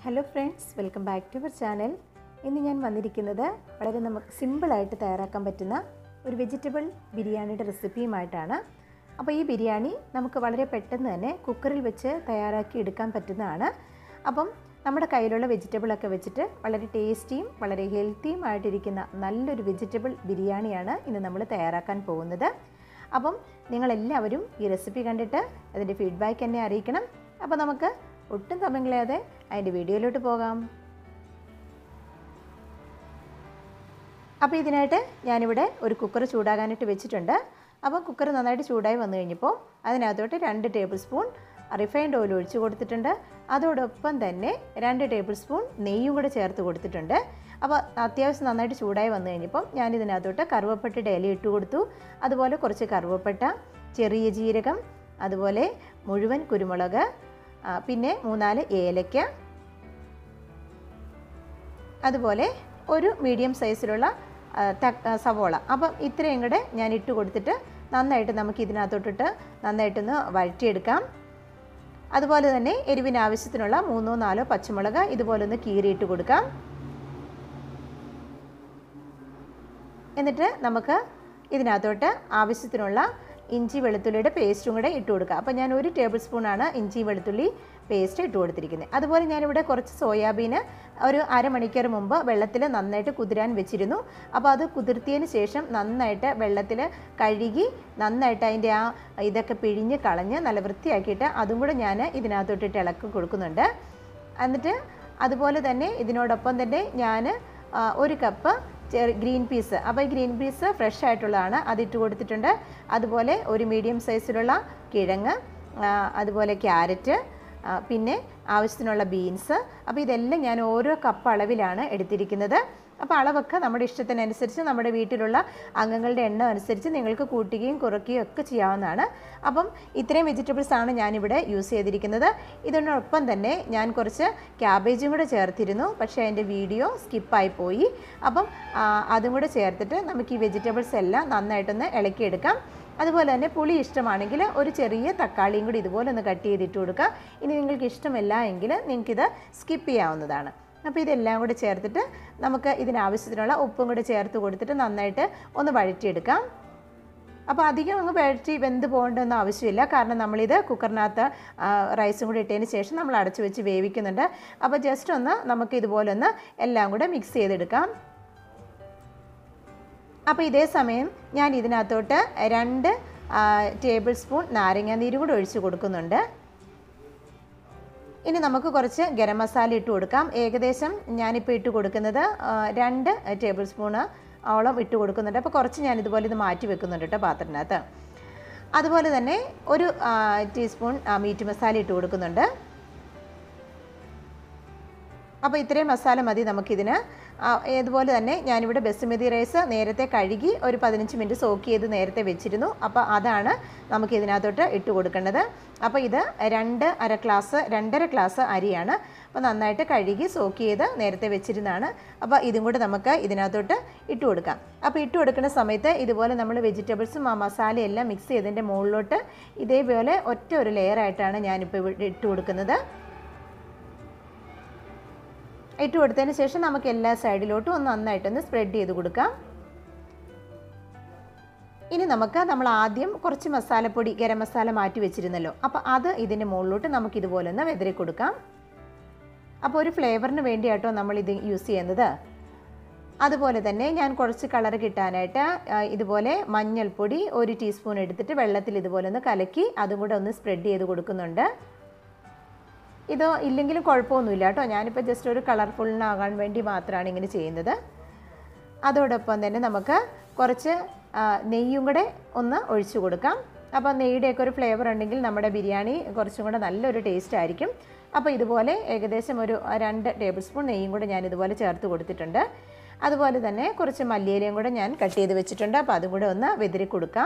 hello friends welcome back to our channel ഇന്ന് ഞാൻ വന്നിരിക്കുന്നത് വളരെ നമുക്ക് സിമ്പിളായിട്ട് തയ്യാറാക്കാൻ പറ്റുന്ന ഒരു വെജിറ്റബിൾ ബിരിയാണിയുടെ റെസിപ്പിയുമായിട്ടാണ് അപ്പോൾ ഈ ബിരിയാണി നമുക്ക് വളരെ പെട്ടെന്ന് തന്നെ കുക്കറിൽ വെച്ച് തയ്യാറാക്കി എടുക്കാൻ പറ്റുന്നതാണ് അപ്പം നമ്മുടെ കയ്യിലുള്ള വെജിറ്റബിളൊക്കെ വെച്ചിട്ട് വളരെ ടേസ്റ്റിയും വളരെ ഹെൽത്തിയും ആയിട്ടിരിക്കുന്ന നല്ലൊരു വെജിറ്റബിൾ ബിരിയാണിയാണ് ഇന്ന് നമ്മൾ തയ്യാറാക്കാൻ പോകുന്നത് അപ്പം നിങ്ങളെല്ലാവരും ഈ റെസിപ്പി കണ്ടിട്ട് അതിൻ്റെ ഫീഡ്ബാക്ക് എന്നെ അറിയിക്കണം അപ്പോൾ നമുക്ക് ഒട്ടും സമയം കളയാതെ അതിൻ്റെ വീഡിയോയിലോട്ട് പോകാം അപ്പോൾ ഇതിനായിട്ട് ഞാനിവിടെ ഒരു കുക്കർ ചൂടാകാനായിട്ട് വെച്ചിട്ടുണ്ട് അപ്പോൾ കുക്കർ നന്നായിട്ട് ചൂടായി വന്നു കഴിഞ്ഞപ്പോൾ അതിനകത്തോട്ട് രണ്ട് ടേബിൾ സ്പൂൺ റിഫൈൻഡ് ഓയിൽ ഒഴിച്ച് കൊടുത്തിട്ടുണ്ട് അതോടൊപ്പം തന്നെ രണ്ട് ടേബിൾ സ്പൂൺ നെയ്യും കൂടെ ചേർത്ത് കൊടുത്തിട്ടുണ്ട് അപ്പോൾ അത്യാവശ്യം നന്നായിട്ട് ചൂടായി വന്നു കഴിഞ്ഞപ്പം ഞാനിതിനകത്തോട്ട് കറുവപ്പട്ടയുടെ ഇല ഇട്ട് കൊടുത്തു അതുപോലെ കുറച്ച് കറുവപ്പട്ട ചെറിയ ജീരകം അതുപോലെ മുഴുവൻ കുരുമുളക് ആ, പിന്നെ മൂന്നാല് ഏലയ്ക്ക അതുപോലെ ഒരു മീഡിയം സൈസിലുള്ള ആ, ത- ആ, സവോള അപ്പം ഇത്രയും കൂടെ ഞാൻ ഇട്ട് കൊടുത്തിട്ട് നന്നായിട്ട് നമുക്ക് ഇതിനകത്തോട്ടിട്ട് നന്നായിട്ടൊന്ന് വഴറ്റിയെടുക്കാം അതുപോലെ തന്നെ എരിവിന് ആവശ്യത്തിനുള്ള മൂന്നോ നാലോ പച്ചമുളക് ഇതുപോലെ ഒന്ന് കീറിയിട്ട് കൊടുക്കാം എന്നിട്ട് നമുക്ക് ഇതിനകത്തോട്ട് ആവശ്യത്തിനുള്ള ഇഞ്ചി വെളുത്തുള്ളിയുടെ പേസ്റ്റും കൂടെ ഇട്ട് കൊടുക്കുക അപ്പോൾ ഞാൻ ഒരു ടേബിൾ സ്പൂണാണ് ഇഞ്ചി വെളുത്തുള്ളി പേസ്റ്റ് ഇട്ട് കൊടുത്തിരിക്കുന്നത് അതുപോലെ ഞാനിവിടെ കുറച്ച് സോയാബീന് ഒരു അരമണിക്കൂർ മുമ്പ് വെള്ളത്തിൽ നന്നായിട്ട് കുതിരാൻ വെച്ചിരുന്നു അപ്പോൾ അത് കുതിർത്തിയതിന് ശേഷം നന്നായിട്ട് വെള്ളത്തിൽ കഴുകി നന്നായിട്ട് അതിൻ്റെ ആ ഇതൊക്കെ പിഴിഞ്ഞ് കളഞ്ഞ് നല്ല വൃത്തിയാക്കിയിട്ട് അതും കൂടെ ഞാൻ ഇതിനകത്തോട്ടിട്ട് ഇളക്കി കൊടുക്കുന്നുണ്ട് എന്നിട്ട് അതുപോലെ തന്നെ ഇതിനോടൊപ്പം തന്നെ ഞാൻ ഒരു കപ്പ് ചെറിയ ഗ്രീൻ പീസ് അപ്പോൾ ഈ ഗ്രീൻ പീസ് ഫ്രഷ് ആയിട്ടുള്ളതാണ് അതിട്ട് കൊടുത്തിട്ടുണ്ട് അതുപോലെ ഒരു മീഡിയം സൈസിലുള്ള കിഴങ്ങ് ആ, അതുപോലെ ക്യാരറ്റ് ആ, പിന്നെ ആവശ്യത്തിനുള്ള ബീൻസ് അപ്പോൾ ഇതെല്ലാം ഞാൻ ഓരോ കപ്പ് അളവിലാണ് എടുത്തിരിക്കുന്നത് അപ്പോൾ അളവൊക്കെ നമ്മുടെ ഇഷ്ടത്തിനനുസരിച്ച് നമ്മുടെ വീട്ടിലുള്ള അംഗങ്ങളുടെ എണ്ണം അനുസരിച്ച് നിങ്ങൾക്ക് കൂട്ടുകയും കുറയ്ക്കുകയും ഒക്കെ ചെയ്യാവുന്നതാണ് അപ്പം ഇത്രയും വെജിറ്റബിൾസ് ആണ് ഞാനിവിടെ യൂസ് ചെയ്തിരിക്കുന്നത് ഇതിനൊപ്പം തന്നെ ഞാൻ കുറച്ച് ക്യാബേജും കൂടെ ചേർത്തിരുന്നു പക്ഷേ അതിൻ്റെ വീഡിയോ സ്കിപ്പായി പോയി അപ്പം ആ, അതും കൂടെ ചേർത്തിട്ട് നമുക്ക് ഈ വെജിറ്റബിൾസ് എല്ലാം നന്നായിട്ടൊന്ന് ഇളക്കിയെടുക്കാം അതുപോലെ തന്നെ പുളി ഇഷ്ടമാണെങ്കിൽ ഒരു ചെറിയ തക്കാളിയും കൂടി ഇതുപോലെ ഒന്ന് കട്ട് ചെയ്തിട്ട് കൊടുക്കുക ഇനി നിങ്ങൾക്ക് ഇഷ്ടമല്ല എങ്കിൽ നിങ്ങൾക്കിത് സ്കിപ്പ് ചെയ്യാവുന്നതാണ് അപ്പോൾ ഇതെല്ലാം കൂടി ചേർത്തിട്ട് നമുക്ക് ഇതിനാവശ്യത്തിനുള്ള ഉപ്പും കൂടി ചേർത്ത് കൊടുത്തിട്ട് നന്നായിട്ട് ഒന്ന് വഴറ്റിയെടുക്കാം അപ്പോൾ അധികം അങ്ങ് വഴറ്റി വെന്ത് പോകേണ്ടെന്ന് ആവശ്യമില്ല കാരണം നമ്മളിത് കുക്കറിനകത്ത് ആ, റൈസും കൂടി ഇട്ടതിന് ശേഷം നമ്മൾ അടച്ചു വെച്ച് വേവിക്കുന്നുണ്ട് അപ്പോൾ ജസ്റ്റ് ഒന്ന് നമുക്ക് ഇതുപോലെ ഒന്ന് എല്ലാം കൂടെ മിക്സ് ചെയ്തെടുക്കാം അപ്പോൾ ഇതേ സമയം ഞാൻ ഇതിനകത്തോട്ട് രണ്ട് ടേബിൾ സ്പൂൺ നാരങ്ങ നീരും കൂടെ ഒഴിച്ച് കൊടുക്കുന്നുണ്ട് ഇനി നമുക്ക് കുറച്ച് ഗരം മസാല ഇട്ട് കൊടുക്കാം ഏകദേശം ഞാനിപ്പോൾ ഇട്ട് കൊടുക്കുന്നത് ആ, രണ്ട് ടേബിൾ സ്പൂണ് ഓളം ഇട്ട് കൊടുക്കുന്നുണ്ട് അപ്പോൾ കുറച്ച് ഞാൻ ഇതുപോലെ ഇത് മാറ്റി വെക്കുന്നുണ്ട് കേട്ടോ പാത്രത്തിനകത്ത് അതുപോലെ തന്നെ ഒരു ആ, ടീസ്പൂൺ ആ, മീറ്റ് മസാല ഇട്ട് കൊടുക്കുന്നുണ്ട് അപ്പോൾ ഇത്രയും മസാല മതി നമുക്കിതിന് ആ, ഇതുപോലെ തന്നെ ഞാനിവിടെ ബസുമതി റൈസ് നേരത്തെ കഴുകി ഒരു പതിനഞ്ച് മിനിറ്റ് സോക്ക് ചെയ്ത് നേരത്തെ വെച്ചിരുന്നു അപ്പോൾ അതാണ് നമുക്ക് ഇതിനകത്തോട്ട് ഇട്ട് കൊടുക്കേണ്ടത് അപ്പോൾ ഇത് രണ്ട് അര ഗ്ലാസ് രണ്ടര ഗ്ലാസ് അരിയാണ് അപ്പോൾ നന്നായിട്ട് കഴുകി സോക്ക് ചെയ്ത് നേരത്തെ വെച്ചിരുന്നതാണ് അപ്പോൾ ഇതും കൂടെ നമുക്ക് ഇതിനകത്തോട്ട് ഇട്ട് കൊടുക്കാം അപ്പോൾ ഇട്ട് കൊടുക്കുന്ന സമയത്ത് ഇതുപോലെ നമ്മൾ വെജിറ്റബിൾസും ആ മസാലയും എല്ലാം മിക്സ് ചെയ്തതിൻ്റെ മുകളിലോട്ട് ഇതേപോലെ ഒറ്റ ഒരു ലെയറായിട്ടാണ് ഞാനിപ്പോൾ ഇവിടെ ഇട്ട് കൊടുക്കുന്നത് ഇട്ട് കൊടുത്തതിന് ശേഷം നമുക്ക് എല്ലാ സൈഡിലോട്ടും ഒന്ന് നന്നായിട്ടൊന്ന് സ്പ്രെഡ് ചെയ്ത് കൊടുക്കാം ഇനി നമുക്ക് നമ്മൾ ആദ്യം കുറച്ച് മസാലപ്പൊടി ഗരം മസാല മാറ്റി വെച്ചിരുന്നല്ലോ അപ്പോൾ അത് ഇതിൻ്റെ മുകളിലോട്ട് നമുക്ക് ഇതുപോലെ ഒന്ന് വെതറി കൊടുക്കാം അപ്പോൾ ഒരു ഫ്ലേവറിന് വേണ്ടിയാട്ടോ നമ്മൾ ഇത് യൂസ് ചെയ്യുന്നത് അതുപോലെ തന്നെ ഞാൻ കുറച്ച് കളർ കിട്ടാനായിട്ട് ആ, ഇതുപോലെ മഞ്ഞൾപ്പൊടി ഒരു ടീസ്പൂൺ എടുത്തിട്ട് വെള്ളത്തിൽ ഇതുപോലെ ഒന്ന് കലക്കി അതും കൂടെ ഒന്ന് സ്പ്രെഡ് ചെയ്ത് കൊടുക്കുന്നുണ്ട് ഇത് ഇല്ലെങ്കിലും കുഴപ്പമൊന്നുമില്ല കേട്ടോ ഞാനിപ്പോൾ ജസ്റ്റ് ഒരു കളർഫുള്ളിനാകാൻ വേണ്ടി മാത്രമാണ് ഇങ്ങനെ ചെയ്യുന്നത് അതോടൊപ്പം തന്നെ നമുക്ക് കുറച്ച് ആ, നെയ്യും കൂടെ ഒന്ന് ഒഴിച്ചു കൊടുക്കാം അപ്പോൾ നെയ്യുടെയൊക്കെ ഒരു ഫ്ലേവർ ഉണ്ടെങ്കിൽ നമ്മുടെ ബിരിയാണി കുറച്ചും കൂടെ നല്ലൊരു ടേസ്റ്റ് ആയിരിക്കും അപ്പോൾ ഇതുപോലെ ഏകദേശം ഒരു രണ്ട് ടേബിൾ സ്പൂൺ നെയ്യും കൂടെ ഞാൻ ഇതുപോലെ ചേർത്ത് കൊടുത്തിട്ടുണ്ട് അതുപോലെ തന്നെ കുറച്ച് മല്ലിയിലയും കൂടെ ഞാൻ കട്ട് ചെയ്ത് വെച്ചിട്ടുണ്ട് അപ്പോൾ അതും കൂടെ ഒന്ന് വെതിരി കൊടുക്കാം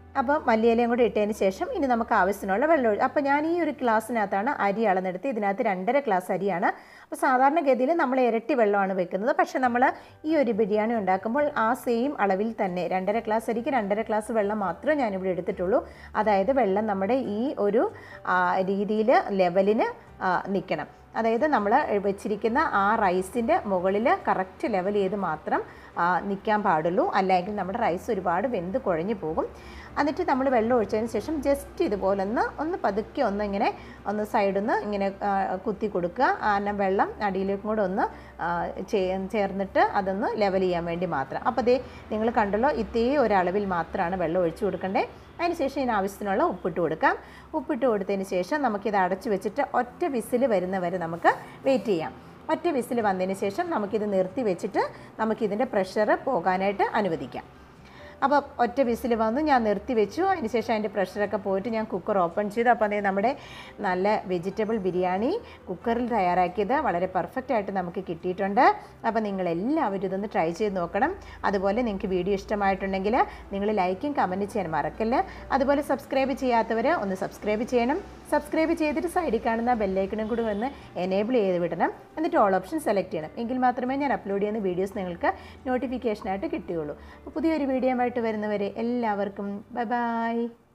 അപ്പോൾ മല്ലിയിലയും കൂടി ഇട്ടതിന് ശേഷം ഇനി നമുക്ക് ആവശ്യത്തിനുള്ള വെള്ളം ഒഴി അപ്പോൾ ഞാൻ ഈ ഒരു ഗ്ലാസ്സിനകത്താണ് അരി അളന്നെടുത്ത് ഇതിനകത്ത് രണ്ടര ഗ്ലാസ് അരിയാണ് അപ്പോൾ സാധാരണഗതിയിൽ നമ്മൾ ഇരട്ടി വെള്ളമാണ് വെക്കുന്നത് പക്ഷേ നമ്മൾ ഈ ഒരു ബിരിയാണി ഉണ്ടാക്കുമ്പോൾ ആ സെയിം അളവിൽ തന്നെ രണ്ടര ഗ്ലാസ് അരിക്ക് രണ്ടര ഗ്ലാസ് വെള്ളം മാത്രമേ ഞാനിവിടെ എടുത്തിട്ടുള്ളൂ അതായത് വെള്ളം നമ്മുടെ ഈ ഒരു രീതിയിൽ ലെവലിന് നിൽക്കണം അതായത് നമ്മൾ വെച്ചിരിക്കുന്ന ആ റൈസിൻ്റെ മുകളിൽ കറക്റ്റ് ലെവൽ ചെയ്ത് മാത്രം നിൽക്കാൻ പാടുള്ളൂ അല്ലെങ്കിൽ നമ്മുടെ റൈസ് ഒരുപാട് വെന്ത് കുഴഞ്ഞു പോകും എന്നിട്ട് നമ്മൾ വെള്ളം ഒഴിച്ചതിന് ശേഷം ജസ്റ്റ് ഇതുപോലെ ഒന്ന് ഒന്ന് പതുക്കെ ഒന്ന് ഇങ്ങനെ ഒന്ന് സൈഡിൽ നിന്ന് ഇങ്ങനെ കുത്തി കൊടുക്കുക ആന വെള്ളം അടിയിലേക്കും കൂടെ ഒന്ന് ചേർന്നിട്ട് അതൊന്ന് ലെവൽ ചെയ്യാൻ വേണ്ടി മാത്രം അപ്പോൾ അതേ നിങ്ങൾ കണ്ടല്ലോ ഇതേ ഒരളവിൽ മാത്രമാണ് വെള്ളം ഒഴിച്ചു കൊടുക്കേണ്ടത് അതിനുശേഷം ഇതിന് ആവശ്യത്തിനുള്ള ഉപ്പിട്ട് കൊടുക്കാം ഉപ്പിട്ട് കൊടുത്തതിന് ശേഷം നമുക്കിത് അടച്ചു വെച്ചിട്ട് ഒറ്റ വിസിൽ വരുന്നവരെ നമുക്ക് വെയിറ്റ് ചെയ്യാം ഒറ്റ വിസിൽ വന്നതിന് ശേഷം നമുക്കിത് നിർത്തി വെച്ചിട്ട് നമുക്കിതിൻ്റെ പ്രഷർ പോകാനായിട്ട് അനുവദിക്കാം അപ്പോൾ ഒറ്റ വിസിൽ വന്നു ഞാൻ നിർത്തി വെച്ചു അതിനുശേഷം അതിൻ്റെ പ്രഷറൊക്കെ പോയിട്ട് ഞാൻ കുക്കർ ഓപ്പൺ ചെയ്തു അപ്പോൾ അതേ നമ്മുടെ നല്ല വെജിറ്റബിൾ ബിരിയാണി കുക്കറിൽ തയ്യാറാക്കിയത് വളരെ പെർഫെക്റ്റ് ആയിട്ട് നമുക്ക് കിട്ടിയിട്ടുണ്ട് അപ്പോൾ നിങ്ങൾ എല്ലാവരും ഇതൊന്ന് ട്രൈ ചെയ്ത് നോക്കണം അതുപോലെ നിങ്ങൾക്ക് വീഡിയോ ഇഷ്ടമായിട്ടുണ്ടെങ്കിൽ നിങ്ങൾ ലൈക്കും കമൻറ്റ് ചെയ്യാൻ മറക്കല്ല അതുപോലെ സബ്സ്ക്രൈബ് ചെയ്യാത്തവർ ഒന്ന് സബ്സ്ക്രൈബ് ചെയ്യണം സബ്സ്ക്രൈബ് ചെയ്തിട്ട് സൈഡിൽ കാണുന്ന ബെല്ലൈക്കണും കൂടി ഒന്ന് എനേബിൾ ചെയ്ത് വിടണം എന്നിട്ട് ഓൾ ഓപ്ഷൻ സെലക്ട് ചെയ്യണം എങ്കിൽ മാത്രമേ ഞാൻ അപ്ലോഡ് ചെയ്യുന്ന വീഡിയോസ് നിങ്ങൾക്ക് നോട്ടിഫിക്കേഷനായിട്ട് കിട്ടുകയുള്ളൂ അപ്പോൾ പുതിയൊരു വീഡിയോ ആയിട്ട് വരുന്നവരെ എല്ലാവർക്കും ബൈ ബൈ